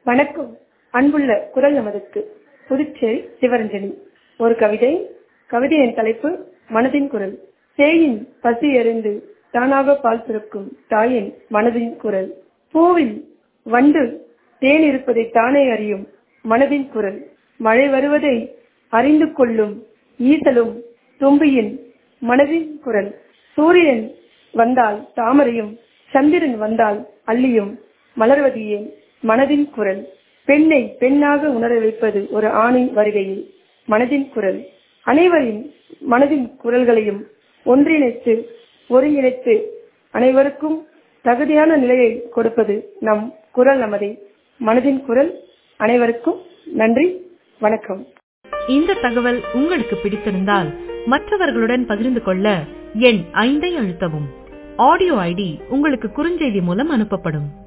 வணக்கம் அன்புள்ள குரல் நமதுக்கு புதுச்சேரி சிவரஞ்சனி ஒரு கவிதை கவிதையின் தலைப்பு மனதின் குரல் சேயின் பசி அறிந்து தானாக பால் சுரக்கும் தாயின் மனதின் குரல் பூவில் வண்டு தேன் இருப்பதை தானே அறியும் மனதின் குரல் மழை வருவதை அறிந்து கொள்ளும் ஈசலும் தும்பியின் மனதின் குரல் சூரியன் வந்தால் தாமரையும் சந்திரன் வந்தால் அள்ளியும் மலர்வது ஏன் மனதின் குரல் பெண்ணை பெண்ணாக உணர வைப்பது ஒரு ஆணின் வருகையில் மனதின் குரல் அனைவரின் மனதின் குரல்களையும் ஒன்றிணைத்து ஒருங்கிணைத்து அனைவருக்கும் தகுதியான நிலையை கொடுப்பது நம் குரல் நமதே மனதின் குரல் அனைவருக்கும் நன்றி வணக்கம் இந்த தகவல் உங்களுக்கு பிடித்திருந்தால் மற்றவர்களுடன் பகிர்ந்து கொள்ள எண் ஐந்தை அழுத்தவும் ஆடியோ ஐடி உங்களுக்கு குறுஞ்செய்தி மூலம் அனுப்பப்படும்